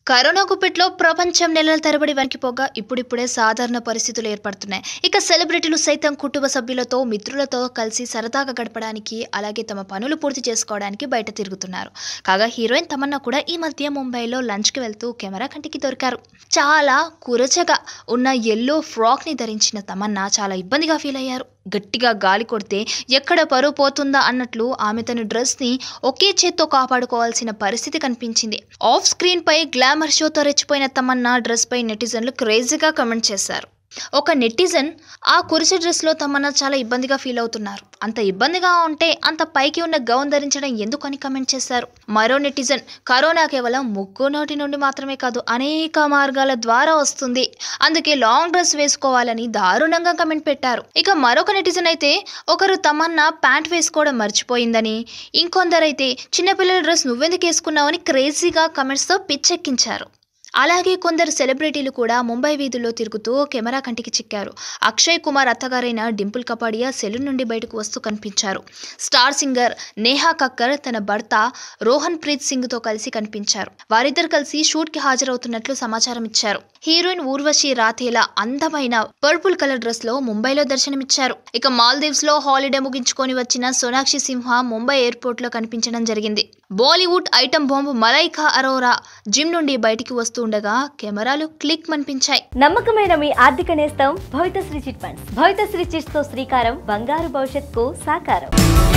corona గుప్పిట్లో ప్రపంచం నెలల తరబడి వణికిపోగా ఇప్పుడిప్పుడే సాధారణ పరిస్థితులు ఏర్పడుతున్నాయి ఇక సెలబ్రిటీలు సైతం కుటుంబ సభ్యులతో మిత్రులతో కలిసి సరదాగా గడపడానికి అలాగే తమ పనులు పూర్తి చేసుకోవడానికి బయట తిరుగుతున్నారు కాగా హీరోయిన్ తమన్నా కూడా ఈ మధ్య ముంబైలో లంచ్కి వెళ్తూ కెమెరా కంటికి దొరికారు చాలా కురచగా ఉన్న ఎల్లో ఫ్రాక్ని ధరించిన తమన్నా చాలా ఇబ్బందిగా ఫీల్ అయ్యారు గట్టిగా గాలి కొడితే ఎక్కడ పరువు పోతుందా అన్నట్లు ఆమె తన డ్రెస్ని ఒకే చేత్తో కాపాడుకోవాల్సిన పరిస్థితి కనిపించింది ఆఫ్ స్క్రీన్ పై గ్లామర్ షోతో రెచ్చిపోయిన తమన్నా డ్రెస్ పై నెటిజన్లు క్రేజీగా కమెంట్ చేశారు ఒక నెటిజన్ ఆ కురిసి డ్రెస్లో తమన్నా చాలా ఇబ్బందిగా ఫీల్ అవుతున్నారు అంత ఇబ్బందిగా ఉంటే అంత పైకి ఉన్న గౌన్ ధరించడం ఎందుకని కమెంట్ చేశారు మరో నెటిజన్ కరోనా కేవలం ముక్కు నోటి నుండి మాత్రమే కాదు అనేక మార్గాల ద్వారా వస్తుంది అందుకే లాంగ్ డ్రెస్ వేసుకోవాలని దారుణంగా కమెంట్ పెట్టారు ఇక మరొక నెటిజన్ అయితే ఒకరు తమన్నా ప్యాంట్ వేసుకోవడం మర్చిపోయిందని ఇంకొందరైతే చిన్నపిల్లల డ్రెస్ నువ్వెందుకు వేసుకున్నావని క్రేజీగా కమెంట్స్తో పిచ్చెక్కించారు అలాగే కొందరు సెలబ్రిటీలు కూడా ముంబై వీధుల్లో తిరుగుతూ కెమెరా కంటికి చిక్కారు అక్షయ్ కుమార్ అత్తగారైన డింపుల్ కపాడియా సెలూన్ నుండి బయటకు వస్తూ కనిపించారు స్టార్ సింగర్ నేహా కక్కర్ తన భర్త రోహన్ ప్రీత్ సింగ్ తో కలిసి కనిపించారు వారిద్దరు కలిసి షూట్ కి హాజరవుతున్నట్లు సమాచారం ఇచ్చారు హీరోయిన్ ఊర్వశి రాథేలా అందమైన పర్పుల్ కలర్ డ్రెస్ లో ముంబైలో దర్శనమిచ్చారు ఇక మాల్దీవ్స్ లో హాలిడే ముగించుకొని వచ్చిన సోనాక్షి సింహ ముంబై ఎయిర్పోర్ట్ లో కనిపించడం జరిగింది Bollywood item bomb Malaika Arora gym నుండి బయటికి వస్తూ ఉండగా కెమెరాలు క్లిక్ మనిపించాయి నమ్మకమైన మీ ఆర్థిక నేస్తం Bhavithasri chit funds Bhavithasri chits తో శ్రీకారం బంగారు భవిష్యత్తుకు సాకారం